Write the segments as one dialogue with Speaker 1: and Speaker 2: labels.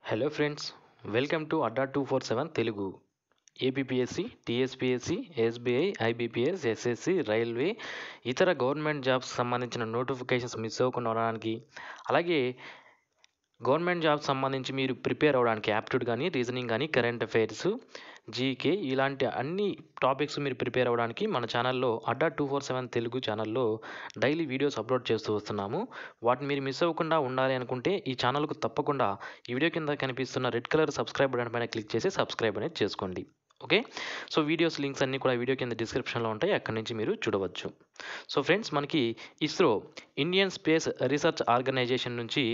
Speaker 1: hello friends welcome to Adda two four seven Telugu APSC TSPSC SBI IBPS SSC railway ఇతర government jobs సంబంధించిన notifications miss అవ్వకుండా ఉండడానికి అలాగే government jobs సంబంధించి మీరు ప్రిపేర్ అవ్వడానికి యాప్టిట్యూడ్ కానీ రీజనింగ్ కానీ కరెంట్ అఫైర్స్ జీకే ఇలాంటి అన్ని టాపిక్స్ మీరు ప్రిపేర్ అవ్వడానికి మన ఛానల్లో Adda two four seven Telugu ఛానల్లో డైలీ వీడియోస్ అప్లోడ్ చేస్తూ వస్తున్నాము వాటిని మీరు మిస్ అవ్వకుండా ఉండాలి అనుకుంటే ఈ ఛానల్కు తప్పకుండా ఈ వీడియో కింద కనిపిస్తున్న రెడ్ కలర్ సబ్స్క్రైబ్ బటన్ పైన క్లిక్ చేసి సబ్స్క్రైబ్ అనేది చేసుకోండి ఓకే సో వీడియోస్ లింక్స్ అన్నీ కూడా వీడియో కింద డిస్క్రిప్షన్లో ఉంటాయి అక్కడి నుంచి మీరు చూడవచ్చు సో ఫ్రెండ్స్ మనకి ISRO Indian space research organisation నుంచి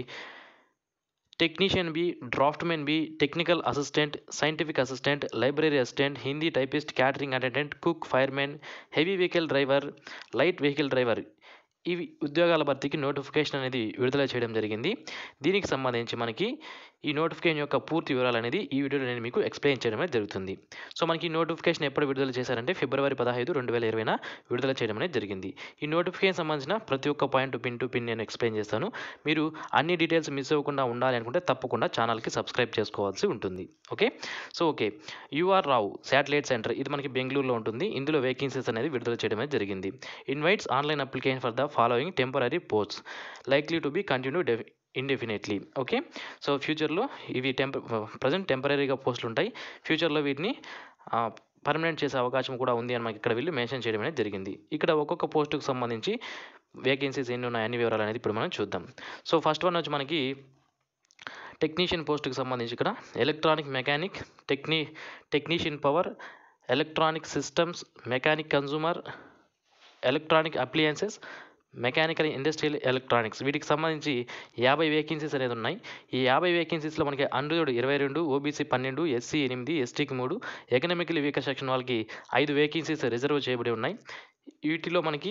Speaker 1: technician B draughtsman B technical assistant scientific assistant library assistant Hindi typist catering attendant cook fireman heavy vehicle driver light vehicle driver ఇవి ఉద్యోగాల భర్తీకి నోటిఫికేషన్ అనేది విడుదల చేయడం జరిగింది దీనికి సంబంధించి మనకి ఈ నోటిఫికేషన్ యొక్క పూర్తి వివరాలు అనేది ఈ వీడియోలో నేను మీకు ఎక్స్ప్లెయిన్ చేయడం అనేది జరుగుతుంది సో మనకి ఈ నోటిఫికేషన్ ఎప్పుడు విడుదల చేశారంటే ఫిబ్రవరి పదహైదు రెండు వేల ఇరవైన విడుదల చేయడం అనేది జరిగింది ఈ నోటిఫికేషన్ సంబంధించిన ప్రతి ఒక్క పాయింట్ పిన్ టు పిన్ నేను ఎక్స్ప్లెయిన్ చేస్తాను మీరు అన్ని డీటెయిల్స్ మిస్ అవ్వకుండా ఉండాలి అనుకుంటే తప్పకుండా ఛానల్కి సబ్స్క్రైబ్ చేసుకోవాల్సి ఉంటుంది okay so okay UR Rao satellite centre ఇది మనకి బెంగళూరులో ఉంటుంది ఇందులో వేకెన్సీస్ అనేది విడుదల చేయడం అనేది జరిగింది invites online application for the following temporary posts likely to be continue indefinitely okay so ఫ్యూచర్లో ఇవి టెంప ప్రజెంట్ టెంపరీగా పోస్టులు ఉంటాయి ఫ్యూచర్లో వీటిని పర్మనెంట్ చేసే అవకాశం కూడా ఉంది అని మనకి ఇక్కడ వీళ్ళు మెన్షన్ చేయడం అనేది జరిగింది ఇక్కడ ఒక్కొక్క పోస్టుకు సంబంధించి వేకెన్సీస్ ఎన్ని ఉన్నాయి అన్ని వివరాలు అనేది ఇప్పుడు మనం చూద్దాం సో ఫస్ట్ వన్ వచ్చి మనకి టెక్నీషియన్ పోస్టుకి సంబంధించి ఇక్కడ ఎలక్ట్రానిక్ మెకానిక్ టెక్నీ technician power electronic systems mechanic consumer electronic appliances mechanical industrial electronics వీటికి సంబంధించి యాభై వేకెన్సీస్ అనేది ఉన్నాయి ఈ యాభై వేకెన్సీస్లో మనకి అండ్రోడ్ ఇరవై రెండు ఓబీసీ పన్నెండు ఎస్సీ ఎనిమిది ఎస్టీకి మూడు ఎకనామికల్ వీకర్ సెక్షన్ వాళ్ళకి ఐదు వేకెన్సీస్ రిజర్వ్ చేయబడి ఉన్నాయి వీటిలో మనకి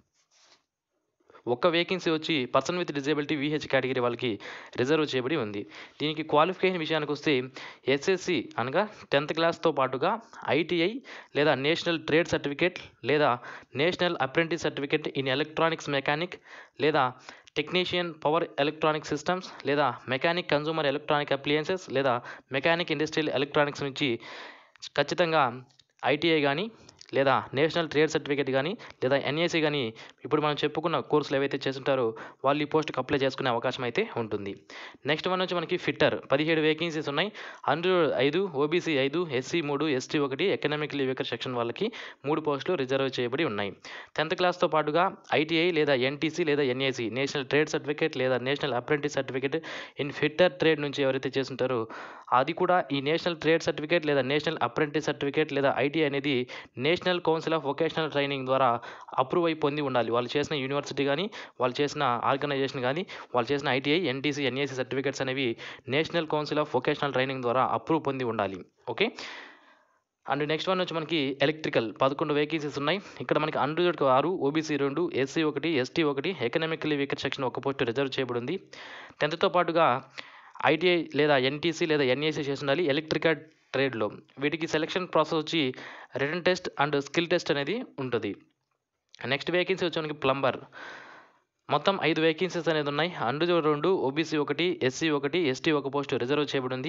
Speaker 1: ఒక్క వేకెన్సీ వచ్చి person with disability VH category వాళ్ళకి రిజర్వ్ చేయబడి ఉంది దీనికి క్వాలిఫికేషన్ విషయానికి వస్తే ఎస్ఎస్సి అనగా టెన్త్ క్లాస్తో పాటుగా ఐటీఐ లేదా నేషనల్ ట్రేడ్ సర్టిఫికేట్ లేదా national apprentice certificate in electronics mechanic లేదా టెక్నీషియన్ పవర్ ఎలక్ట్రానిక్ సిస్టమ్స్ లేదా మెకానిక్ కన్జూమర్ ఎలక్ట్రానిక్ అప్లియన్సెస్ లేదా మెకానిక్ ఇండస్ట్రియల్ ఎలక్ట్రానిక్స్ నుంచి ఖచ్చితంగా ఐటీఐ కానీ లేదా నేషనల్ ట్రేడ్ సర్టిఫికేట్ కానీ లేదా ఎన్ఏసీ కానీ ఇప్పుడు మనం చెప్పుకున్న కోర్సులు ఏవైతే చేస్తుంటారో వాళ్ళు ఈ పోస్ట్కి అప్లై చేసుకునే అవకాశం అయితే ఉంటుంది నెక్స్ట్ వన్ వచ్చి మనకి ఫిట్టర్ పదిహేడు వేకెన్సీస్ ఉన్నాయి హండ్రెడ్ ఐదు ఓబీసీ ఐదు ఎస్సీ మూడు ఎస్టీ ఒకటి ఎకనామికల్ వీకర్ సెక్షన్ వాళ్ళకి మూడు పోస్టులు రిజర్వ్ చేయబడి ఉన్నాయి టెన్త్ క్లాస్తో పాటుగా ఐటీఐ లేదా ఎన్టీసీ లేదా ఎన్ఏసీ నేషనల్ ట్రేడ్ సర్టిఫికేట్ లేదా national apprentice certificate in fitter trade నుంచి ఎవరైతే చేస్తుంటారో అది కూడా ఈ నేషనల్ ట్రేడ్ సర్టిఫికేట్ లేదా నేషనల్ అప్రెంటిస్ సర్టిఫికేట్ లేదా ఐటీఐ అనేది national council of vocational training ద్వారా అప్రూవ్ అయి పొంది ఉండాలి వాళ్ళు చేసిన యూనివర్సిటీ కానీ వాళ్ళు చేసిన ఆర్గనైజేషన్ కానీ వాళ్ళు చేసిన ఐటీఐ ఎన్టీసీ ఎన్ఏసీ సర్టిఫికేట్స్ అనేవి national council of vocational training ద్వారా అప్రూవ్ పొంది ఉండాలి ఓకే అండ్ నెక్స్ట్ వన్ వచ్చి మనకి ఎలక్ట్రికల్ పదకొండు వేకెన్సీస్ ఉన్నాయి ఇక్కడ మనకి అండ్రోడ్ ఆరు ఓబీసీ రెండు ఎస్సీ ఒకటి ఎస్టీ ఒకటి ఎకనామికల్లీ వీకర్ సెక్షన్ ఒక పోస్ట్ రిజర్వ్ చేయబడి ఉంది టెన్త్తో పాటుగా ఐటీఐ లేదా ఎన్టీసీ లేదా ఎన్ఏసీ చేసి ఉండాలి ఎలక్ట్రికల్ ట్రేడ్లో వీటికి సెలక్షన్ ప్రాసెస్ వచ్చి written test and skill test అనేది ఉంటుంది నెక్స్ట్ వేకెన్సీ వచ్చి మనకి ప్లంబర్ మొత్తం ఐదు వేకెన్సీస్ అనేది ఉన్నాయి అండు రెండు ఓబీసీ ఒకటి ఎస్సీ ఒకటి ఎస్టీ ఒక పోస్టు రిజర్వ్ చేయబడి ఉంది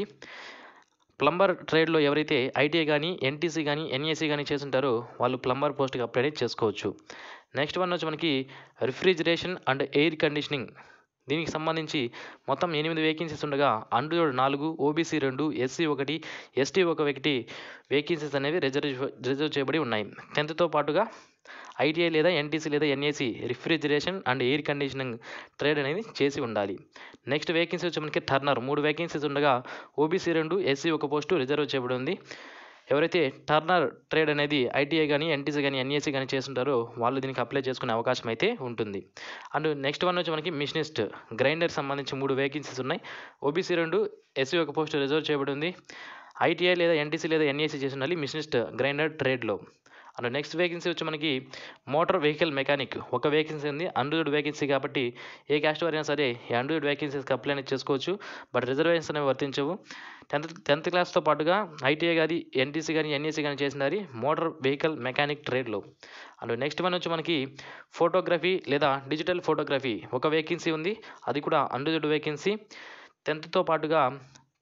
Speaker 1: ప్లంబర్ ట్రేడ్లో ఎవరైతే ఐటీఐ కానీ ఎన్టీసీ కానీ ఎన్ఏసీ కానీ చేస్తుంటారో వాళ్ళు ప్లంబర్ పోస్ట్కి అప్లై చేసుకోవచ్చు నెక్స్ట్ వన్ వచ్చి మనకి రిఫ్రిజిరేషన్ అండ్ ఎయిర్ కండిషనింగ్ దీనికి సంబంధించి మొత్తం ఎనిమిది వేకెన్సీస్ ఉండగా అండ్రోడ్ నాలుగు ఓబీసీ రెండు ఎస్సీ ఒకటి ఎస్టీ ఒక ఒకటి వేకెన్సీస్ అనేవి రిజర్వ్ రిజర్వ్ చేయబడి ఉన్నాయి టెన్త్తో పాటుగా ఐటీఐ లేదా ఎన్టీసీ లేదా NAC refrigeration and air conditioning trade అనేది చేసి ఉండాలి నెక్స్ట్ వేకెన్సీ వచ్చి మనకి టర్నర్ మూడు వేకెన్సీస్ ఉండగా ఓబీసీ రెండు ఎస్సీ ఒక పోస్టు రిజర్వ్ చేయబడి ఉంది ఎవరైతే టర్నర్ ట్రేడ్ అనేది ఐటీఐ కానీ ఎన్టీసీ కానీ ఎన్ఏసీ కానీ చేస్తుంటారో వాళ్ళు దీనికి అప్లై చేసుకునే అవకాశం అయితే ఉంటుంది అండ్ నెక్స్ట్ వన్ వచ్చి మనకి మిషనిస్ట్ గ్రైండర్ సంబంధించి మూడు వేకెన్సీస్ ఉన్నాయి ఓబీసీ రెండు ఎస్సీ ఒక పోస్ట్ రిజర్వ్ చేయబడి ఉంది ఐటీఐ లేదా ఎన్టీసీ లేదా ఎన్ఏసీ చేసి ఉండాలి మిషనిస్ట్ గ్రైండర్ ట్రేడ్లో అండ్ నెక్స్ట్ వేకెన్సీ వచ్చి మనకి మోటార్ వెహికల్ మెకానిక్ ఒక వేకెన్సీ ఉంది అండ్రోడ్ వేకెన్సీ కాబట్టి ఏ క్యాస్ట్ వారైనా సరే ఈ అండ్రోడ్ వేకెన్సీస్కి అప్లై అనేది చేసుకోవచ్చు బట్ రిజర్వేషన్స్ అనేవి వర్తించవు టెన్త్ టెన్త్ క్లాస్తో పాటుగా ఐటీఐ కానీ ఎన్టీసీ కానీ ఎన్ఈసీ కానీ చేసినారు మోటార్ వెహికల్ మెకానిక్ ట్రేడ్లో అండ్ నెక్స్ట్ వన్ వచ్చి మనకి ఫోటోగ్రఫీ లేదా డిజిటల్ ఫోటోగ్రఫీ ఒక వేకెన్సీ ఉంది అది కూడా అండ్రోడ్ వేకెన్సీ టెన్త్తో పాటుగా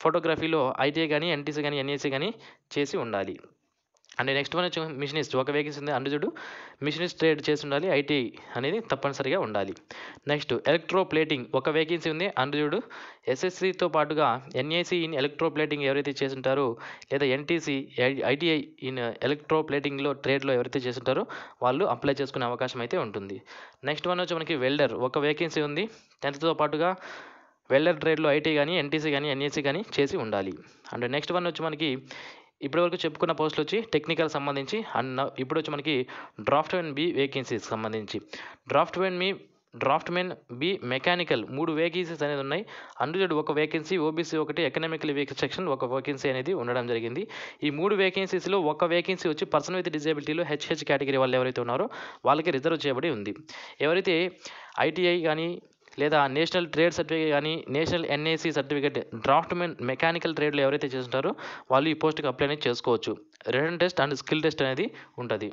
Speaker 1: ఫోటోగ్రఫీలో ఐటీఐ కానీ ఎన్టీసీ కానీ ఎన్ఏసీ కానీ చేసి ఉండాలి అండ్ నెక్స్ట్ వన్ వచ్చి మిషనిస్ట్ ఒక వేకెన్సీ ఉంది అందుచుడు మిషనిస్ట్ ట్రేడ్ చేసి ఉండాలి ఐటీ అనేది తప్పనిసరిగా ఉండాలి నెక్స్ట్ ఎలక్ట్రో ప్లేటింగ్ ఒక వేకెన్సీ ఉంది అందుచుడు ఎస్ఎస్సితో పాటుగా ఎన్ఏసి ఇన్ ఎలక్ట్రో ప్లేటింగ్ ఎవరైతే చేస్తుంటారో లేదా ఎన్టీసీ ఐటీఐ ఇన్ ఎలక్ట్రో ప్లేటింగ్లో ట్రేడ్లో ఎవరైతే చేస్తుంటారో వాళ్ళు అప్లై చేసుకునే అవకాశం అయితే ఉంటుంది నెక్స్ట్ వన్ వచ్చి మనకి వెల్డర్ ఒక వేకెన్సీ ఉంది టెన్త్తో పాటుగా వెల్డర్ ట్రేడ్లో ఐటీ కానీ ఎన్టీసీ కానీ ఎన్ఏసీ కానీ చేసి ఉండాలి అండ్ నెక్స్ట్ వన్ వచ్చి మనకి ఇప్పటివరకు చెప్పుకున్న పోస్టులు వచ్చి టెక్నికల్ సంబంధించి అండ్ ఇప్పుడు వచ్చి మనకి డ్రాఫ్ట్ మెన్ బి వేకెన్సీస్ సంబంధించి డ్రాఫ్ట్ మెన్ మీ డ్రాఫ్ట్ మెన్ బి మెకానికల్ మూడు వేకెన్సీస్ అనేది ఉన్నాయి అందులో ఒక వేకెన్సీ ఓబీసీ ఒకటి ఎకనామికల్ వీక్ సెక్షన్ ఒక వేకెన్సీ అనేది ఉండడం జరిగింది ఈ మూడు వేకెన్సీస్లో ఒక వేకెన్సీ వచ్చి పర్సన్ విత్ డిజేబిలిటీలో హెచ్హెచ్ కేటగిరీ వాళ్ళు ఎవరైతే ఉన్నారో వాళ్ళకి రిజర్వ్ చేయబడి ఉంది ఎవరైతే ఐటీఐ కానీ లేదా నేషనల్ ట్రేడ్ సర్టిఫికేట్ కానీ national NAC certificate draughtsman mechanical ట్రేడ్లో ఎవరైతే చేస్తుంటారో వాళ్ళు ఈ పోస్ట్కి అప్లై అనేది చేసుకోవచ్చు written test and skill test అనేది ఉంటుంది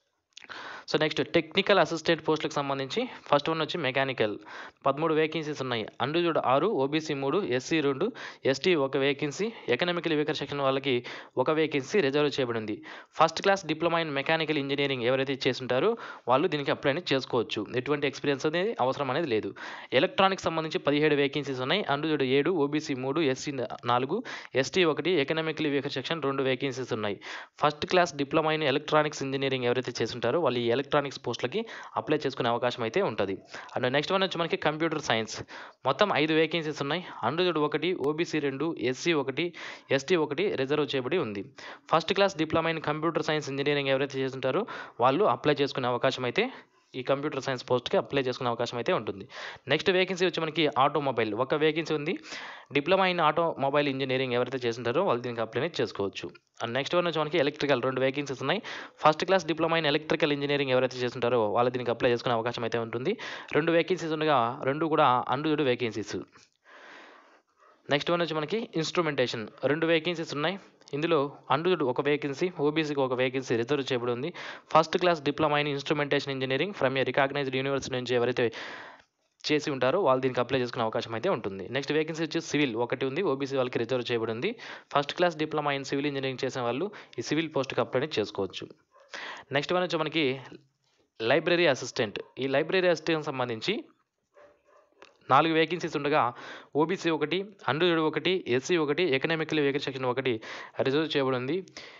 Speaker 1: సో నెక్స్ట్ టెక్నికల్ అసిస్టెంట్ పోస్టులకు సంబంధించి ఫస్ట్ వన్ వచ్చి మెకానికల్ పదమూడు వేకెన్సీస్ ఉన్నాయి అండుజుడు ఆరు ఓబీసీ మూడు ఎస్సీ రెండు ఎస్టీ ఒక వేకెన్సీ ఎకనామికల్ వీకర్ సెక్షన్ వాళ్ళకి ఒక వేకెన్సీ రిజర్వ్ చేయబడింది first class diploma in mechanical engineering ఎవరైతే చేస్తుంటారో వాళ్ళు దీనికి అప్లై అనేది చేసుకోవచ్చు ఎటువంటి ఎక్స్పీరియన్స్ అనేది అవసరం అనేది లేదు ఎలక్ట్రానిక్స్ సంబంధించి పదిహేడు వేకెన్సీస్ ఉన్నాయి అండుజుడు ఏడు ఓబీసీ మూడు ఎస్సీ నాలుగు ఎస్టీ ఒకటి ఎకనామికల్ వీకర్ సెక్షన్ రెండు వేకెన్సీస్ ఉన్నాయి first class diploma in electronics engineering ఎవరైతే చేస్తుంటారో వాళ్ళు ఈ ఎలక్ట్రానిక్స్ పోస్టులకి అప్లై చేసుకునే అవకాశం అయితే ఉంటుంది అండ్ నెక్స్ట్ వన్ వచ్చి మనకి కంప్యూటర్ సైన్స్ మొత్తం ఐదు వేకెన్సీస్ ఉన్నాయి అండుజుడు ఒకటి ఓబీసీ రెండు ఎస్సీ ఒకటి ఎస్టీ ఒకటి రిజర్వ్ చేయబడి ఉంది first class diploma in computer science engineering ఎవరైతే చేస్తుంటారో వాళ్ళు అప్లై చేసుకునే అవకాశం అయితే ఈ కంప్యూటర్ సైన్స్ పోస్ట్కి అప్లై చేసుకునే అవకాశం అయితే ఉంటుంది నెక్స్ట్ వేకెన్సీ వచ్చి మనకి ఆటోమొబైల్ ఒక వేకెన్సీ ఉంది డిప్లొమా ఇన్ ఆటోమొబైల్ ఇంజనీరింగ్ ఎవరైతే చేస్తుంటారో వాళ్ళు దీనికి అప్లై అనేది చేసుకోవచ్చు అండ్ నెక్స్ట్ వన్ వచ్చి మనకి ఎలక్ట్రికల్ రెండు వేకెన్సీస్ ఉన్నాయి first class diploma in electrical engineering ఎవరైతే చేస్తుంటారో వాళ్ళు దీనికి అప్లై చేసుకునే అవకాశం అయితే ఉంటుంది రెండు వేకెన్సీస్ ఉండగా రెండు కూడా అండు వేకెన్సీస్ నెక్స్ట్ వన్ వచ్చి మనకి ఇన్స్ట్రుమెంటేషన్ రెండు వేకెన్సీస్ ఉన్నాయి ఇందులో అండుడు ఒక వేకెన్సీ ఓబీసీకి ఒక వేకెన్సీ రిజర్వ్ చేయబడి ఉంది first class diploma in instrumentation engineering from a recognised university నుంచి ఎవరైతే చేసి ఉంటారో వాళ్ళు దీనికి అప్లై చేసుకునే అవకాశం అయితే ఉంటుంది నెక్స్ట్ వేకెన్సీ వచ్చి సివిల్ ఒకటి ఉంది ఓబీసీ వాళ్ళకి రిజర్వ్ చేయబడి ఉంది first class diploma in civil engineering చేసిన వాళ్ళు ఈ సివిల్ పోస్ట్కి అప్లై చేసుకోవచ్చు నెక్స్ట్ వన్ వచ్చి మనకి లైబ్రరీ అసిస్టెంట్ ఈ లైబ్రరీ అసిస్టెంట్ సంబంధించి నాలుగు వేకెన్సీస్ ఉండగా ఓబీసీ ఒకటి అండర్ ఒకటి ఎస్సీ ఒకటి ఎకనామికల్ వేకెన్ సెక్షన్ ఒకటి రిజర్వ్ చేయబడి ఉంది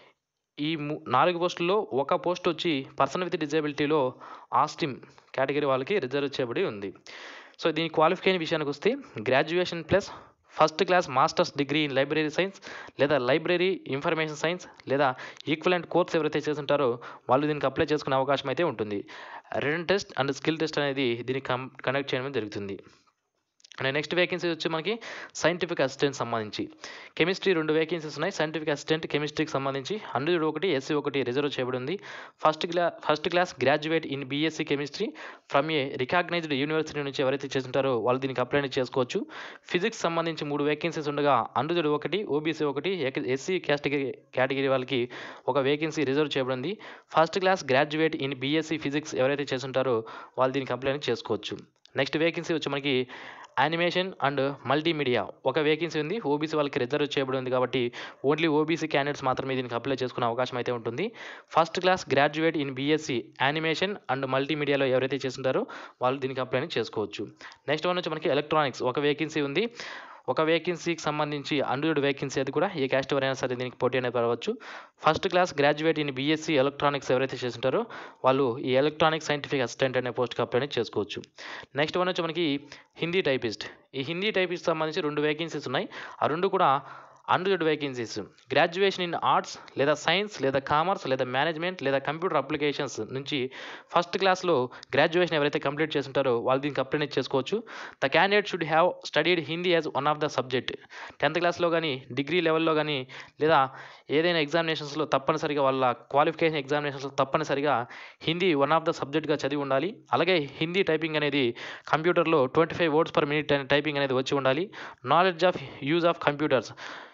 Speaker 1: ఈ ము- నాలుగు పోస్టుల్లో ఒక పోస్ట్ వచ్చి పర్సన్ విత్ డిజేబిలిటీలో ఆస్టిమ్ కేటగిరీ వాళ్ళకి రిజర్వ్ చేయబడి ఉంది సో దీని క్వాలిఫికేషన్ విషయానికి వస్తే graduation plus first class masters degree in library science లేదా లైబ్రరీ ఇన్ఫర్మేషన్ సైన్స్ లేదా ఈక్వలెంట్ కోర్స్ ఎవరైతే చేస్తుంటారో వాళ్ళు దీనికి అప్లై చేసుకునే అవకాశం అయితే ఉంటుంది written test and skill test అనేది దీనికి కం కండక్ట్ చేయడం జరుగుతుంది అండ్ నెక్స్ట్ వేకెన్సీ వచ్చి మనకి సైంటిఫిక్ అసిస్టెంట్ సంబంధించి కెమిస్ట్రీ రెండు వేకెన్సీస్ ఉన్నాయి సైంటిఫిక్ అసిస్టెంట్ కెమిస్ట్రీకి సంబంధించి హండ్రెడ్ ఒకటి ఎస్సీ ఒకటి రిజర్వ్ చేయబడి ఉంది ఫస్ట్ క్లా first class graduate in BSc chemistry from a recognised university నుంచి ఎవరైతే చేస్తుంటారో వాళ్ళు దీనికి అప్లై చేసుకోవచ్చు ఫిజిక్స్ సంబంధించి మూడు వేకెన్సీస్ ఉండగా అండుజుడు ఒకటి ఓబీసీ ఒకటి ఎస్సీ కేటగిరీ కేటగిరీ వాళ్ళకి ఒక వేకెన్సీ రిజర్వ్ చేయబడింది first class graduate in BSc physics ఎవరైతే చేస్తుంటారో వాళ్ళు దీనికి అప్లై చేసుకోవచ్చు నెక్స్ట్ వేకెన్సీ వచ్చి మనకి యానిమేషన్ అండ్ మల్టీమీడియా ఒక వేకెన్సీ ఉంది ఓబీసీ వాళ్ళకి రిజర్వ్ చేయబడి ఉంది కాబట్టి ఓన్లీ ఓబీసీ క్యాండిడేట్స్ మాత్రమే దీనికి అప్లై చేసుకునే అవకాశం అయితే ఉంటుంది first class graduate in BSc animation and మల్టీమీడియాలో ఎవరైతే చేస్తుంటారో వాళ్ళు దీనికి అప్లై చేసుకోవచ్చు నెక్స్ట్ వన్ వచ్చి మనకి ఎలక్ట్రానిక్స్ ఒక వేకెన్సీ ఉంది ఒక వేకెన్సీకి సంబంధించి అండర్డ్ వేకెన్సీ అది కూడా ఏ క్యాస్ట్ ఎవరైనా సరే దీనికి పోటీ అనేది పడవచ్చు first class graduate in BSc electronics ఎవరైతే చేస్తుంటారో వాళ్ళు ఈ ఎలక్ట్రానిక్ సైంటిఫిక్ అసిస్టెంట్ అనే పోస్ట్కి అప్లై అనేది చేసుకోవచ్చు నెక్స్ట్ వన్ వచ్చి మనకి హిందీ టైపిస్ట్ ఈ హిందీ టైపిస్ట్ సంబంధించి రెండు వేకెన్సీస్ ఉన్నాయి ఆ రెండు కూడా అండర్డ్ వేకెన్సీస్ గ్రాడ్యుయేషన్ ఇన్ ఆర్ట్స్ లేదా సైన్స్ లేదా కామర్స్ లేదా మేనేజ్మెంట్ లేదా కంప్యూటర్ అప్లికేషన్స్ నుంచి ఫస్ట్ క్లాస్లో గ్రాడ్యుయేషన్ ఎవరైతే కంప్లీట్ చేస్తుంటారో వాళ్ళు దీనికి అప్లై చేసుకోవచ్చు the candidate should have studied Hindi as one of the subject tenth క్లాస్లో కానీ డిగ్రీ లెవెల్లో కానీ లేదా ఏదైనా ఎగ్జామినేషన్స్లో తప్పనిసరిగా వాళ్ళ క్వాలిఫికేషన్ ఎగ్జామినేషన్స్లో తప్పనిసరిగా హిందీ వన్ ఆఫ్ ద సబ్జెక్ట్గా చదివి ఉండాలి అలాగే హిందీ టైపింగ్ అనేది కంప్యూటర్లో twenty five words per minute అనే టైపింగ్ అనేది వచ్చి ఉండాలి knowledge of use of computers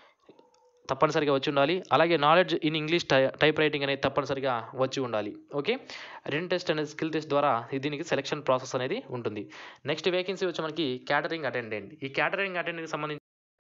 Speaker 1: తప్పనిసరిగా వచ్చి ఉండాలి అలాగే నాలెడ్జ్ ఇన్ ఇంగ్లీష్ టై టైప్ రైటింగ్ అనేది తప్పనిసరిగా వచ్చి ఉండాలి ఓకే రిటర్న్ టెస్ట్ అనేది స్కిల్ టెస్ట్ ద్వారా దీనికి సెలక్షన్ ప్రాసెస్ అనేది ఉంటుంది నెక్స్ట్ వేకెన్సీ వచ్చి మనకి క్యాటరింగ్ అటెండెంట్ ఈ క్యాటరింగ్ అటెండెంట్కి సంబంధించి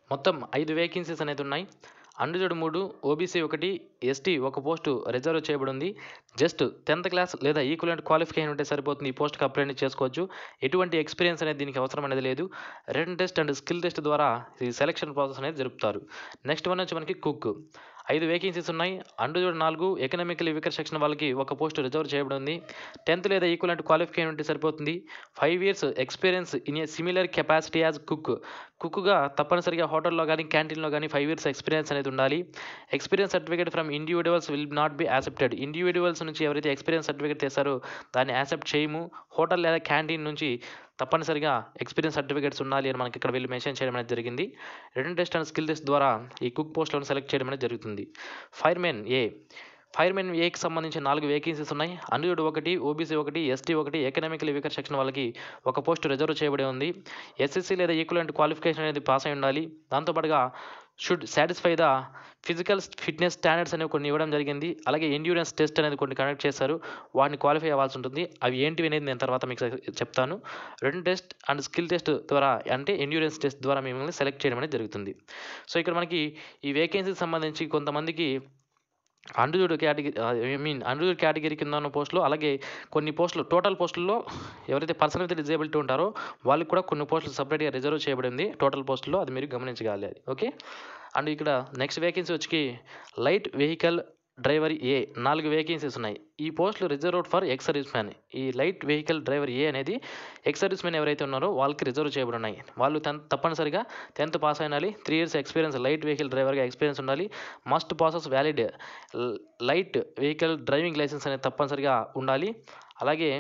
Speaker 1: మొత్తం ఐదు వేకెన్సీస్ అనేది ఉన్నాయి అండుజోడు మూడు ఓబీసీ ఒకటి ఎస్టీ ఒక పోస్టు రిజర్వ్ చేయబడి ఉంది జస్ట్ టెన్త్ క్లాస్ లేదా ఈక్వలెంట్ క్వాలిఫికేషన్ ఉంటే సరిపోతుంది ఈ పోస్ట్కి అప్లై అనేది చేసుకోవచ్చు ఎటువంటి ఎక్స్పీరియన్స్ అనేది దీనికి అవసరం అనేది లేదు written test and skill test ద్వారా ఈ సెలక్షన్ ప్రాసెస్ అనేది జరుపుతారు నెక్స్ట్ వన్ వచ్చి మనకి కుక్ ఐదు వేకెన్సీస్ ఉన్నాయి అండుజోడు నాలుగు ఎకనామికల్ వీకర్ సెక్షన్ వాళ్ళకి ఒక పోస్ట్ రిజర్వ్ చేయబడి ఉంది టెన్త్ లేదా ఈక్వలెంట్ క్వాలిఫికేషన్ ఉంటే సరిపోతుంది five years experience in a similar capacity as cook కుక్గా తప్పనిసరిగా హోటల్లో కానీ క్యాంటీన్లో కానీ ఫైవ్ ఇయర్స్ ఎక్స్పీరియన్స్ అనేది ఉండాలి experience certificate from individuals will not be accepted individuals నుంచి ఎవరైతే ఎక్స్పీరియన్స్ సర్టిఫికేట్ చేస్తారో దాన్ని యాక్సెప్ట్ చేయము హోటల్ లేదా క్యాంటీన్ నుంచి తప్పనిసరిగా ఎక్స్పీరియన్స్ సర్టిఫికేట్స్ ఉండాలి అని మనకి ఇక్కడ వీళ్ళు మెన్షన్ చేయడం అనేది జరిగింది written test and skill test ద్వారా ఈ కుక్ పోస్టులను సెలెక్ట్ చేయడం అనేది జరుగుతుంది ఫైర్మెన్ ఏ ఫైర్మెన్ ఏకి సంబంధించి నాలుగు వేకెన్సీస్ ఉన్నాయి అన్యుడు ఒకటి ఓబీసీ ఒకటి ఎస్టీ ఒకటి ఎకనామికల్ వీకర్ సెక్షన్ వాళ్ళకి ఒక పోస్ట్ రిజర్వ్ చేయబడి ఉంది ఎస్ఎస్సీ లేదా ఈక్వలెంట్ క్వాలిఫికేషన్ అనేది పాస్ అయి ఉండాలి దాంతోపాటుగా should satisfy the physical fitness standards అనేవి కొన్ని ఇవ్వడం జరిగింది అలాగే ఎండ్యూరెన్స్ టెస్ట్ అనేది కొన్ని కండక్ట్ చేశారు వాటిని క్వాలిఫై అవ్వాల్సి ఉంటుంది అవి ఏంటివి అనేది నేను తర్వాత మీకు చెప్తాను written test and skill test ద్వారా అంటే ఎండ్యూరెన్స్ టెస్ట్ ద్వారా మిమ్మల్ని సెలెక్ట్ చేయడం అనేది జరుగుతుంది సో ఇక్కడ మనకి ఈ వేకెన్సీకి సంబంధించి కొంతమందికి అండుజుడు కేటగిరీ ఐ మీన్ అండుజుడు కేటగిరీ కింద ఉన్న పోస్టులు అలాగే కొన్ని పోస్టులు టోటల్ పోస్టుల్లో ఎవరైతే పర్సన్ విత్ డిజేబిలిటీ ఉంటారో వాళ్ళకి కూడా కొన్ని పోస్టులు సపరేట్గా రిజర్వ్ చేయబడింది టోటల్ పోస్టుల్లో అది మీరు గమనించగలి అది ఓకే అండ్ ఇక్కడ నెక్స్ట్ వేకెన్సీ వచ్చి లైట్ వెహికల్ డ్రైవర్ ఏ నాలుగు వేకెన్సీస్ ఉన్నాయి ఈ పోస్టులు reserved for ex service man ఈ లైట్ వెహికల్ డ్రైవర్ ఏ అనేది ఎక్స్ సర్వీస్ మ్యాన్ ఎవరైతే ఉన్నారో వాళ్ళకి రిజర్వ్ చేయబడి ఉన్నాయి వాళ్ళు టెన్త్ తప్పనిసరిగా టెన్త్ పాస్ అయినాలి three years experience light vehicle డ్రైవర్గా ఎక్స్పీరియన్స్ ఉండాలి must possess valid light vehicle driving licence అనేది తప్పనిసరిగా ఉండాలి అలాగే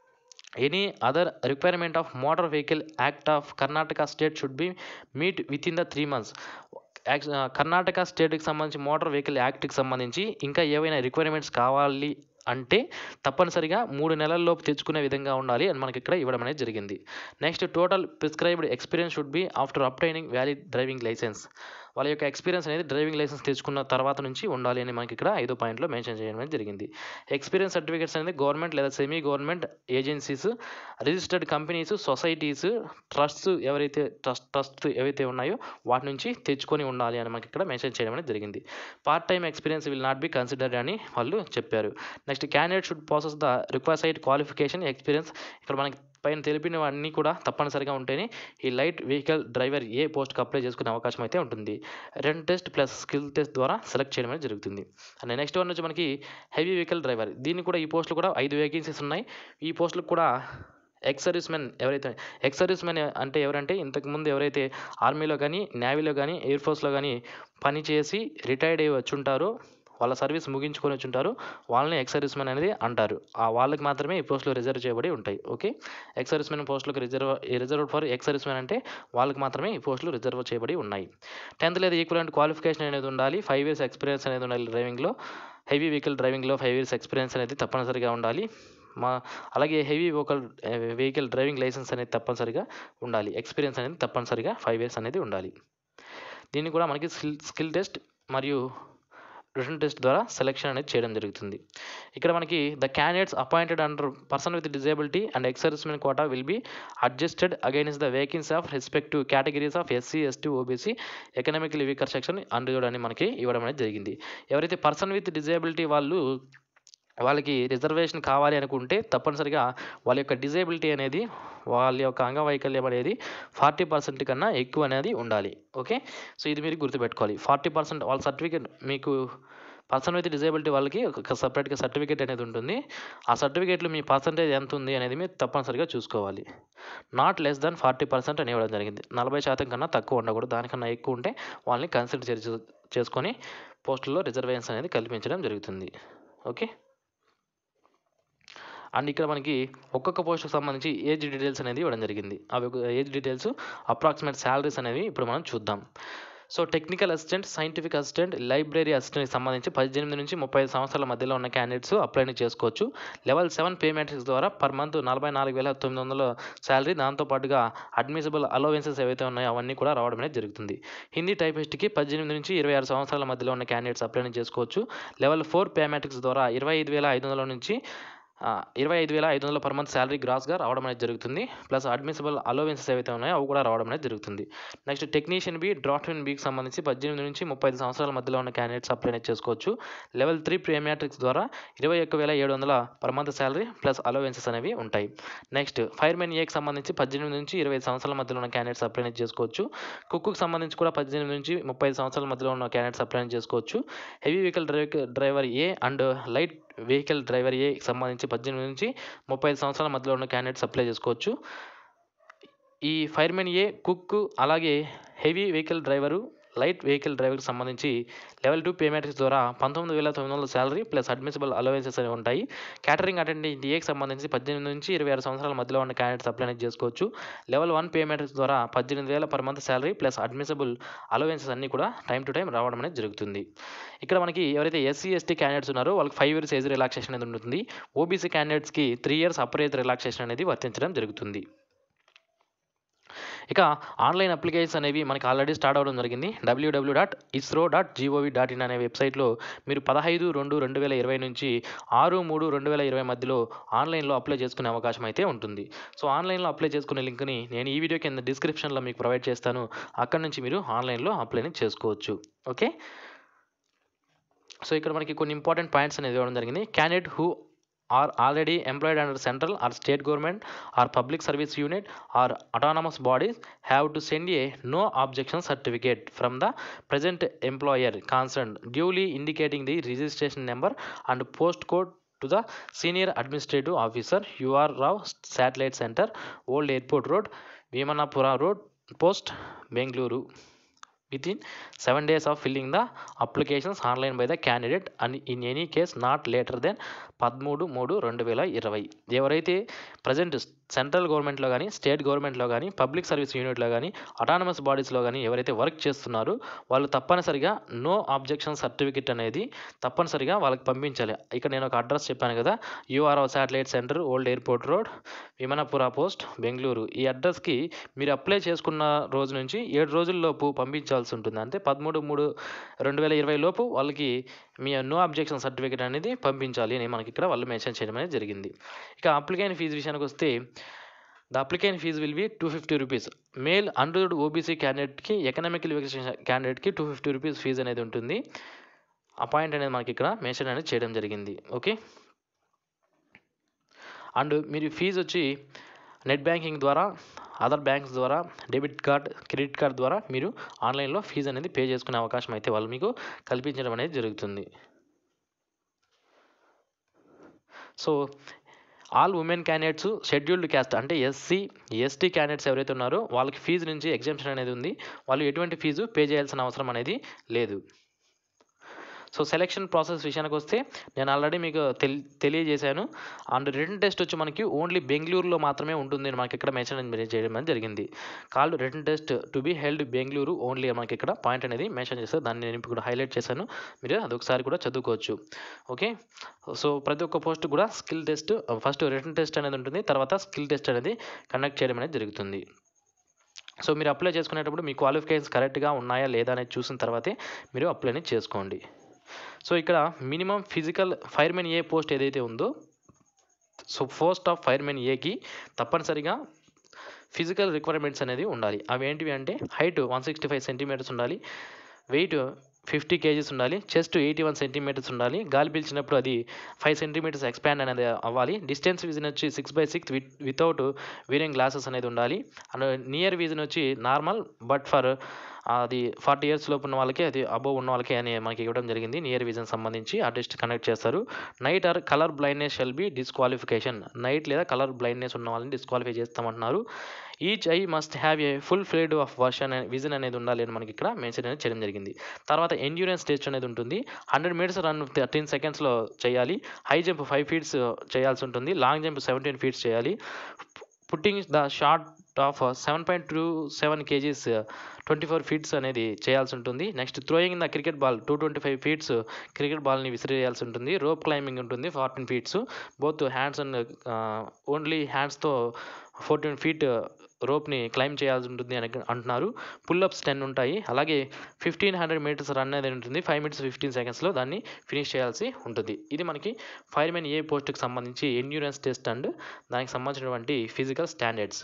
Speaker 1: any other requirement of motor vehicle act of Karnataka state should be meet with in the three months Karnataka స్టేట్కి సంబంధించి motor vehicle యాక్ట్కి సంబంధించి ఇంకా ఏవైనా రిక్వైర్మెంట్స్ కావాలి అంటే తప్పనిసరిగా మూడు నెలల్లోపు తెచ్చుకునే విధంగా ఉండాలి అని మనకి ఇక్కడ ఇవ్వడం అనేది జరిగింది next total prescribed experience should be after obtaining valid driving licence వాళ్ళ యొక్క ఎక్స్పీరియన్స్ అనేది డ్రైవింగ్ లైసెన్స్ తెచ్చుకున్న తర్వాత నుంచి ఉండాలి అని మనకి ఇక్కడ ఐదో పాయింట్లో మెన్షన్ చేయడం అనేది జరిగింది ఎక్స్పీరియన్స్ సర్టిఫికేట్స్ అనేది గవర్నమెంట్ లేదా semi government agencies registered companies societies trusts ఎవరైతే ట్రస్ట్ ట్రస్ట్ ఏవైతే ఉన్నాయో వాటి నుంచి తెచ్చుకొని ఉండాలి అని మనకి ఇక్కడ మెన్షన్ చేయడం అనేది జరిగింది part time experience will not be considered అని వాళ్ళు చెప్పారు next candidate should possess the requisite qualification experience ఇక్కడ మనకి పైన తెలిపినవన్నీ కూడా తప్పనిసరిగా ఉంటేనే ఈ లైట్ వెహికల్ డ్రైవర్ ఏ పోస్ట్కి అప్లై చేసుకునే అవకాశం అయితే ఉంటుంది రెండు టెస్ట్ ప్లస్ స్కిల్ టెస్ట్ ద్వారా సెలెక్ట్ చేయడం అనేది జరుగుతుంది అండ్ నెక్స్ట్ వన్ వచ్చి మనకి హెవీ వెహికల్ డ్రైవర్ దీన్ని కూడా ఈ పోస్టులు కూడా ఐదు వేకెన్సీస్ ఉన్నాయి ఈ పోస్టులకు కూడా ఎక్స్ సర్వీస్ మెన్ ఎవరైతే ఎక్స్ సర్వీస్ మెన్ అంటే ఎవరంటే ఇంతకుముందు ఎవరైతే ఆర్మీలో కానీ నేవీలో కానీ ఎయిర్ ఫోర్స్లో కానీ పనిచేసి రిటైర్డ్ అయ్యి వచ్చి ఉంటారో వాళ్ళ సర్వీస్ ముగించుకొని వచ్చి ఉంటారు వాళ్ళని ఎక్స్ సర్వీస్ మెన్ అనేది అంటారు ఆ వాళ్ళకి మాత్రమే ఈ పోస్టులు రిజర్వ్ చేయబడి ఉంటాయి ఓకే ఎక్స్ సర్వీస్ మెన్ పోస్టులకు reserve reserve for ex service men అంటే వాళ్ళకి మాత్రమే ఈ పోస్టులు రిజర్వ్ చేయబడి ఉన్నాయి టెన్త్ లేదా ఈక్వలెంట్ క్వాలిఫికేషన్ అనేది ఉండాలి ఫైవ్ ఇయర్స్ ఎక్స్పీరియన్స్ అనేది ఉండాలి డ్రైవింగ్లో హెవీ వెహికల్ డ్రైవింగ్లో ఫైవ్ ఇయర్స్ ఎక్స్పీరియన్స్ అనేది తప్పనిసరిగా ఉండాలి మా అలాగే heavy vehicle vehicle driving licence అనేది తప్పనిసరిగా ఉండాలి ఎక్స్పీరియన్స్ అనేది తప్పనిసరిగా ఫైవ్ ఇయర్స్ అనేది ఉండాలి దీన్ని కూడా మనకి స్కిల్ స్కిల్ టెస్ట్ మరియు రిటర్న్ టెస్ట్ ద్వారా సెలెక్షన్ అనేది చేయడం జరుగుతుంది ఇక్కడ మనకి the candidates appointed under person with disability and ex servicemen quota will be adjusted against the vacancy of respective categories of SC ST OBC economical weaker section అని మనకి ఇవ్వడం అనేది జరిగింది ఎవరైతే పర్సన్ విత్ డిజేబిలిటీ వాళ్ళు వాళ్ళకి రిజర్వేషన్ కావాలి అనుకుంటే తప్పనిసరిగా వాళ్ళ యొక్క డిజేబిలిటీ అనేది వాళ్ళ యొక్క అంగవైకల్యం అనేది ఫార్టీ పర్సెంట్ కన్నా ఎక్కువ అనేది ఉండాలి ఓకే సో ఇది మీరు గుర్తుపెట్టుకోవాలి ఫార్టీ పర్సెంట్ వాళ్ళ సర్టిఫికేట్ మీకు పర్సన్ విత్ డిజేబిలిటీ వాళ్ళకి ఒక సపరేట్గా సర్టిఫికేట్ అనేది ఉంటుంది ఆ సర్టిఫికేట్లో మీ పర్సంటేజ్ ఎంత ఉంది అనేది మీరు తప్పనిసరిగా చూసుకోవాలి not less than forty percent అని ఇవ్వడం జరిగింది నలభై శాతం కన్నా తక్కువ ఉండకూడదు దానికన్నా ఎక్కువ ఉంటే వాళ్ళని కన్సిడర్ చేసి చేసుకొని పోస్టుల్లో రిజర్వేషన్స్ అనేది కల్పించడం జరుగుతుంది ఓకే అండ్ ఇక్కడ మనకి ఒక్కొక్క పోస్ట్కి సంబంధించి ఏజ్ డీటెయిల్స్ అనేది ఇవ్వడం జరిగింది అవి ఏజ్ డీటెయిల్స్ అప్రాక్సిమేట్ శాలరీస్ అనేవి ఇప్పుడు మనం చూద్దాం so technical assistant scientific assistant library అసిస్టెంట్కి సంబంధించి పద్దెనిమిది నుంచి ముప్పై ఐదు సంవత్సరాల మధ్యలో ఉన్న క్యాండిడేట్స్ అప్లై చేసుకోవచ్చు లెవెల్ సెవెన్ పే మ్యాట్రిక్స్ ద్వారా పర్ మంత్ నలభై నాలుగు వేల తొమ్మిది వందల శాలరీ దాంతోపాటుగా అడ్మిసిబుల్ అలవెన్సెస్ ఏవైతే ఉన్నాయో అవన్నీ కూడా రావడం అనేది జరుగుతుంది హిందీ టైపిస్ట్కి పద్దెనిమిది నుంచి ఇరవై ఆరు సంవత్సరాల మధ్యలో ఉన్న క్యాండిడేట్స్ అప్లై చేసుకోవచ్చు లెవెల్ ఫోర్ పే మ్యాట్రిక్స్ ద్వారా ఇరవై ఐదు వేల ఐదు వందల నుంచి ఇరవై ఐదు వేల ఐదు వందల పర్ మంత్ శాలరీ గ్రాస్గా రావడం అనేది జరుగుతుంది ప్లస్ అడ్మిసిబుల్ అలోవెన్సెస్ ఏవైతే ఉన్నాయో అవి కూడా రావడం అనేది జరుగుతుంది నెక్స్ట్ టెక్నీషియన్ బి డ్రాఫ్ట్మెన్ బికి సంబంధించి పద్దెనిమిది నుంచి ముప్పై ఐదు సంవత్సరాల మధ్యలో ఉన్న క్యాండిడేట్స్ అప్లై అనేది చేసుకోవచ్చు లెవెల్ త్రీ ప్రీమియాట్రిక్స్ ద్వారా ఇరవై ఒక్క వేల ఏడు వందల per month salary plus allowances అనేవి ఉంటాయి నెక్స్ట్ ఫైర్మెన్ ఏకి సంబంధించి పద్దెనిమిది నుంచి ఇరవై ఐదు సంవత్సరాల మధ్యలో ఉన్న క్యాండిడేట్స్ అప్లై అనేది చేసుకోవచ్చు కుక్కు సంబంధించి కూడా పద్దెనిమిది నుంచి ముప్పై ఐదు సంవత్సరాల మధ్యలో ఉన్న క్యాండిడేట్స్ అప్లై అనేది చేసుకోవచ్చు heavy vehicle driver driver A and light vehicle driver A సంబంధించి పద్దెనిమిది నుంచి ముప్పై ఐదు సంవత్సరాల మధ్యలో ఉన్న క్యాండిడేట్స్ అప్లై చేసుకోవచ్చు ఈ ఫైర్మెన్ ఏ కుక్ అలాగే heavy vehicle driver light vehicle డ్రైవర్కి సంబంధించి లెవెల్ టూ పేమెంట్స్ ద్వారా పంతొమ్మిది వేల తొమ్మిది వందల శాలరీ ప్లస్ అడ్మిసిబుల్ అలవెన్సెస్ అనేవి ఉంటాయి క్యాటరింగ్ అటెండెంట్ ఏకి సంబంధించి పద్దెనిమిది నుంచి ఇరవై ఆరు సంవత్సరాల మధ్యలో ఉన్న క్యాండిడేట్స్ అప్లై అనేది చేసుకోవచ్చు లెవెల్ వన్ పేమెంట్స్ ద్వారా పద్దెనిమిది వేల per month salary plus admissible allowances అన్నీ కూడా టైం టు టైం రావడం అనేది జరుగుతుంది ఇక్కడ మనకి ఎవరైతే ఎస్సీ ఎస్టీ క్యాండిడేట్స్ ఉన్నారో వాళ్ళకి ఫైవ్ ఇయర్స్ ఏజ్ రిలాక్సేషన్ అనేది ఉంటుంది ఓబీసీ క్యాండిడేట్స్కి three years upper age relaxation అనేది వర్తించడం జరుగుతుంది ఇక ఆన్లైన్ అప్లికేషన్స్ అనేవి మనకి ఆల్రెడీ స్టార్ట్ అవ్వడం జరిగింది WWW dot ISRO dot GOV dot in అనే వెబ్సైట్లో మీరు పదహైదు రెండు రెండు వేల ఇరవై నుంచి ఆరు మూడు రెండు వేల ఇరవై మధ్యలో ఆన్లైన్లో అప్లై చేసుకునే అవకాశం అయితే ఉంటుంది సో ఆన్లైన్లో అప్లై చేసుకునే లింక్ని నేను ఈ వీడియో కింద డిస్క్రిప్షన్లో మీకు ప్రొవైడ్ చేస్తాను అక్కడ నుంచి మీరు ఆన్లైన్లో అప్లై చేసుకోవచ్చు ఓకే సో ఇక్కడ మనకి కొన్ని ఇంపార్టెంట్ పాయింట్స్ అనేది ఇవ్వడం జరిగింది candidate who are already employed under central or state government or public service unit or autonomous bodies have to send a no objection certificate from the present employer concerned duly indicating the registration number and postcode to the senior administrative officer UR Rao Satellite Center Old Airport Road Vimanapura Road Post Bengaluru within seven days of filling the applications online by the candidate and in any case not later than పదమూడు మూడు రెండు వేల ఇరవై ఎవరైతే present central గవర్నమెంట్లో కానీ state గవర్నమెంట్లో కానీ పబ్లిక్ సర్వీస్ యూనిట్లో కానీ అటానమస్ బాడీస్లో కానీ ఎవరైతే వర్క్ చేస్తున్నారో వాళ్ళు తప్పనిసరిగా నో ఆబ్జెక్షన్ సర్టిఫికెట్ అనేది తప్పనిసరిగా వాళ్ళకి పంపించాలి ఇక్కడ నేను ఒక అడ్రస్ చెప్పాను కదా URO satellite centre old airport road Vimanapura post Bengaluru ఈ అడ్రస్కి మీరు అప్లై చేసుకున్న రోజు నుంచి ఏడు రోజుల్లోపు పంపించాల్సి ఉంటుంది అంటే పదమూడు మూడు రెండు వేల ఇరవై లోపు వాళ్ళకి మీ నో అబ్జెక్షన్ సర్టిఫికేట్ అనేది పంపించాలి అని మనకి ఇక్కడ వాళ్ళు మెన్షన్ చేయడం అనేది జరిగింది ఇక అప్లికేషన్ ఫీజు విషయానికి వస్తే the application fee will be two fifty rupees male unreserved OBC క్యాండిడేట్కి ఎకనామికల్ వెకేషన్ క్యాండిడేట్కి టూ ఫిఫ్టీ రూపీస్ ఫీజు అనేది ఉంటుంది ఆ పాయింట్ అనేది మనకి ఇక్కడ మెన్షన్ అనేది చేయడం జరిగింది ఓకే అండ్ మీరు ఫీజు వచ్చి నెట్ బ్యాంకింగ్ ద్వారా అదర్ బ్యాంక్స్ ద్వారా డెబిట్ కార్డ్ క్రెడిట్ కార్డ్ ద్వారా మీరు ఆన్లైన్లో ఫీజు అనేది పే చేసుకునే అవకాశం అయితే వాళ్ళు మీకు కల్పించడం అనేది జరుగుతుంది so all women candidates scheduled caste అంటే ఎస్సీ ఎస్టీ క్యాండిడేట్స్ ఎవరైతే ఉన్నారో వాళ్ళకి ఫీజు నుంచి ఎగ్జామ్షన్ అనేది ఉంది వాళ్ళు ఎటువంటి ఫీజు పే చేయాల్సిన అవసరం అనేది లేదు సో సెలెక్షన్ ప్రాసెస్ విషయానికి వస్తే నేను ఆల్రెడీ మీకు తెలి తెలియజేశాను అండ్ రిటర్న్ టెస్ట్ వచ్చి మనకి ఓన్లీ బెంగళూరులో మాత్రమే ఉంటుంది అని మనకి ఇక్కడ మెన్షన్ అనేది చేయడం అనేది జరిగింది called written test to be held Bengaluru only మనకి ఇక్కడ పాయింట్ అనేది మెన్షన్ చేస్తారు దాన్ని నేను ఇప్పుడు హైలైట్ చేశాను మీరు అదొకసారి కూడా చదువుకోవచ్చు ఓకే సో ప్రతి ఒక్క పోస్ట్ కూడా skill test first written test అనేది ఉంటుంది తర్వాత స్కిల్ టెస్ట్ అనేది కండక్ట్ చేయడం అనేది జరుగుతుంది సో మీరు అప్లై చేసుకునేటప్పుడు మీ క్వాలిఫికేషన్స్ కరెక్ట్గా ఉన్నాయా లేదా అనేది చూసిన తర్వాతే మీరు అప్లై అనేది చేసుకోండి సో ఇక్కడ minimum physical firemen A post ఏదైతే ఉందో సో పోస్ట్ ఆఫ్ ఫైర్మెన్ ఏకి తప్పనిసరిగా ఫిజికల్ రిక్వైర్మెంట్స్ అనేది ఉండాలి అవి ఏంటివి అంటే height one sixty five centimetres ఉండాలి వెయిట్ ఫిఫ్టీ కేజీస్ ఉండాలి చెస్ట్ ఎయిటీ వన్ సెంటీమీటర్స్ ఉండాలి గాలి పీల్చినప్పుడు అది ఫైవ్ సెంటీమీటర్స్ ఎక్స్పాండ్ అనేది అవ్వాలి డిస్టెన్స్ విజన్ వచ్చి six by six with without wearing glasses అనేది ఉండాలి అండ్ నియర్ విజన్ వచ్చి నార్మల్ బట్ ఫర్ అది ఫార్టీ ఇయర్స్ లోపు ఉన్న వాళ్ళకి అది అబోవ్ ఉన్న వాళ్ళకి అని మనకి ఇవ్వడం జరిగింది నియర్ విజన్ సంబంధించి ఆ టెస్ట్ కండక్ట్ చేస్తారు night or colour blindness shall be disqualification night లేదా కలర్ బ్లైండ్నెస్ ఉన్న వాళ్ళని డిస్క్వాలిఫై చేస్తామంటున్నారు each eye must have a full field of version vision అనేది ఉండాలి అని మనకి ఇక్కడ మెన్షన్ అనేది చేయడం జరిగింది తర్వాత ఎండ్యూరెన్స్ టెస్ట్ అనేది ఉంటుంది హండ్రెడ్ మీటర్స్ రన్ థర్టీన్ సెకండ్స్లో చేయాలి హై జంప్ ఫైవ్ ఫీట్స్ చేయాల్సి ఉంటుంది లాంగ్ జంప్ సెవెంటీన్ ఫీట్స్ చేయాలి putting the shot of seven point two seven kgs twenty four feets అనేది చేయాల్సి ఉంటుంది next throwing in the cricket ball two twenty five feets cricket బాల్ని విసిరేయాల్సి ఉంటుంది rope climbing ఉంటుంది fourteen feets both hands and only హ్యాండ్స్తో fourteen feet రోప్ని climb చేయాల్సి ఉంటుంది అని అంటున్నారు పుల్అప్స్ టెన్ ఉంటాయి అలాగే ఫిఫ్టీన్ హండ్రెడ్ మీటర్స్ రన్ అనేది ఉంటుంది ఫైవ్ మినిట్స్ ఫిఫ్టీన్ సెకండ్స్లో దాన్ని ఫినిష్ చేయాల్సి ఉంటుంది ఇది మనకి ఫైర్మెన్ ఏ పోస్ట్కి సంబంధించి ఎండ్యూరెన్స్ టెస్ట్ అండ్ దానికి సంబంధించినటువంటి ఫిజికల్ స్టాండర్డ్స్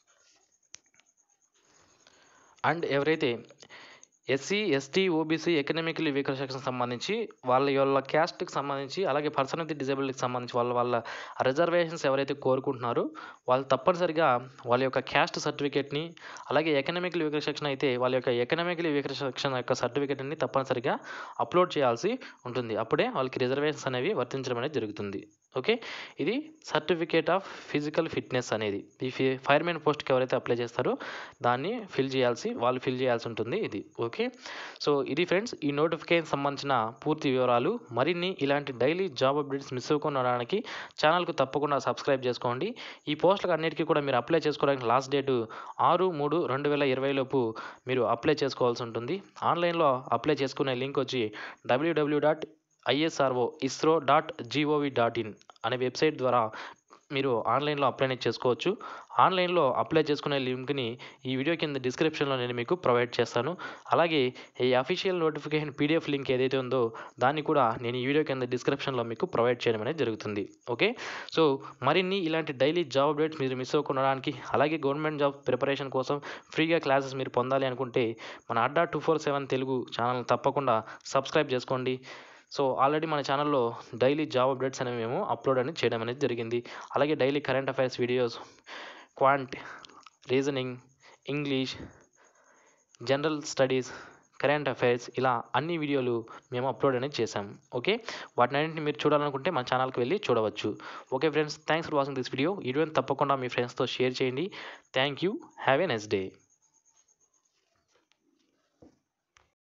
Speaker 1: అండ్ ఎవరైతే SC ST OBC economically weaker section సంబంధించి వాళ్ళ వాళ్ళ క్యాస్ట్కి సంబంధించి అలాగే పర్సన్ విత్ డిజబిలిటీకి సంబంధించి వాళ్ళ వాళ్ళ రిజర్వేషన్స్ ఎవరైతే కోరుకుంటున్నారో వాళ్ళు తప్పనిసరిగా వాళ్ళ యొక్క క్యాస్ట్ సర్టిఫికేట్ని అలాగే ఎకనామికల్ వీకర్ సెక్షన్ అయితే వాళ్ళ యొక్క ఎకనామికలీ వీకర్ సెక్షన్ యొక్క సర్టిఫికేట్ని తప్పనిసరిగా అప్లోడ్ చేయాల్సి ఉంటుంది అప్పుడే వాళ్ళకి రిజర్వేషన్స్ అనేవి వర్తించడం అనేది జరుగుతుంది ఓకే ఇది సర్టిఫికేట్ ఆఫ్ ఫిజికల్ ఫిట్నెస్ అనేది ఈ ఫి ఫైర్మెన్ పోస్ట్కి ఎవరైతే అప్లై చేస్తారో దాన్ని ఫిల్ చేయాల్సి వాళ్ళు ఫిల్ చేయాల్సి ఉంటుంది ఇది ఓకే సో ఇది ఫ్రెండ్స్ ఈ నోటిఫికేషన్ సంబంధించిన పూర్తి వివరాలు మరిన్ని ఇలాంటి డైలీ జాబ్ అప్డేట్స్ మిస్ అవ్వకుండా ఉండడానికి ఛానల్కు తప్పకుండా సబ్స్క్రైబ్ చేసుకోండి ఈ పోస్టులకు అన్నిటికీ కూడా మీరు అప్లై చేసుకోవడానికి లాస్ట్ డేటు ఆరు మూడు రెండు వేల ఇరవై లోపు మీరు అప్లై చేసుకోవాల్సి ఉంటుంది ఆన్లైన్లో అప్లై చేసుకునే లింక్ వచ్చి WWW dot ISRO ISRO dot GOV dot in అనే వెబ్సైట్ ద్వారా మీరు ఆన్లైన్లో అప్లై అనేది చేసుకోవచ్చు ఆన్లైన్లో అప్లై చేసుకునే లింక్ని ఈ వీడియో కింద డిస్క్రిప్షన్లో నేను మీకు ప్రొవైడ్ చేస్తాను అలాగే ఈ అఫీషియల్ నోటిఫికేషన్ పీడిఎఫ్ లింక్ ఏదైతే ఉందో దాన్ని కూడా నేను ఈ వీడియో కింద డిస్క్రిప్షన్లో మీకు ప్రొవైడ్ చేయడం అనేది జరుగుతుంది ఓకే సో మరిన్ని ఇలాంటి డైలీ జాబ్ అప్డేట్స్ మీరు మిస్ అవ్వకుండడానికి అలాగే గవర్నమెంట్ జాబ్ ప్రిపరేషన్ కోసం ఫ్రీగా క్లాసెస్ మీరు పొందాలి అనుకుంటే మన Adda two four seven Telugu channel తప్పకుండా సబ్స్క్రైబ్ చేసుకోండి సో ఆల్రెడీ మన ఛానల్లో డైలీ జాబ్ అప్డేట్స్ అనేవి మేము అప్లోడ్ అనేది చేయడం అనేది జరిగింది అలాగే daily current affairs videos quant reasoning English general studies current affairs ఇలా అన్ని వీడియోలు మేము అప్లోడ్ అనేది చేసాం ఓకే వాటిని మీరు చూడాలనుకుంటే మన ఛానల్కి వెళ్ళి చూడవచ్చు okay friends thanks for watching this video ఈ వీడియోని తప్పకుండా మీ ఫ్రెండ్స్తో షేర్ చేయండి thank you have a next day